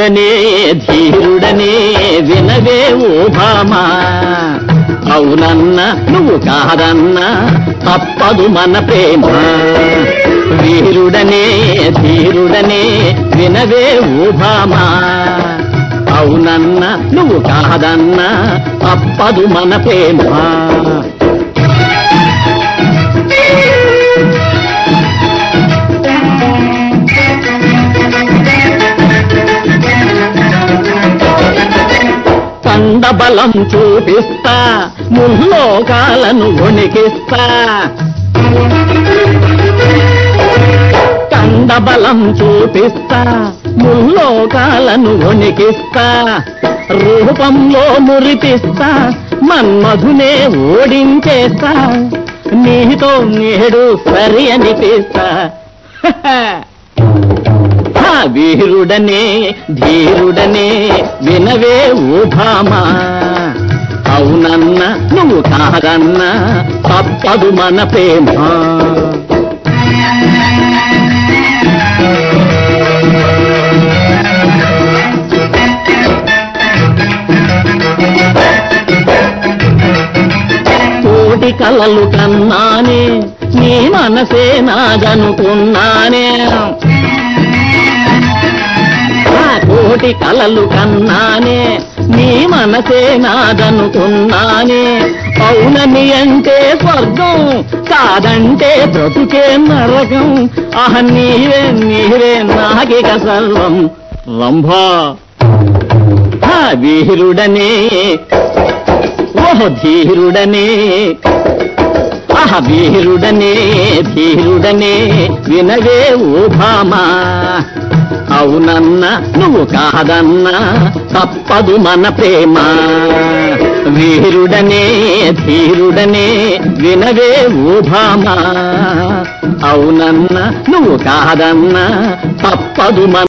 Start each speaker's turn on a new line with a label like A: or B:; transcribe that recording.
A: వీరుడనే ధీరుడనే వినవే ఓ భామా అవునన్నా నువ్వు కాదన్నా తప్పదు మన ప్రేమ వీరుడనే ధీరుడనే వినవే ఓ భామా అవునన్నా నువ్వు కాదన్నా తప్పదు మన ప్రేమ కండబలం చూపిస్తా ముల్లోకాలను వణికిస్తా కండబలం చూపిస్తా ముల్లోకాలను వణికిస్తా రూపంలో మురిపిస్తా మన్మధునే ఓడించేస్తా నీతో నేడు సరి అనిపిస్తా ఆ వీరుడనే ధీరుడనే వినవే ఓ భామా అవునన్నా నువ్వు కాదన్నా తప్పదు మన ప్రేమ కోటి కలలు కన్నానే నీ మనసే నాదనుకున్నానే ఆ కోటి కలలు కన్నానే నీ మనసే నాదనుకున్నానే అవునని అంటే స్వర్గం కాదంటే బ్రతుకే నరకం ఆహ నీవే నీవే నాకిక సర్వం రంభా ఆ వీరుడనే ఓహో ధీరుడనే ఆహ వీరుడనే ధీరుడనే వినవే ఓ భామా అవునన్నా నువ్వు కాదన్నా తప్పదు మన ప్రేమ వీరుడనే ధీరుడనే వినవే ఓ భామా అవునన్నా నువ్వు కాదన్నా తప్పదు మన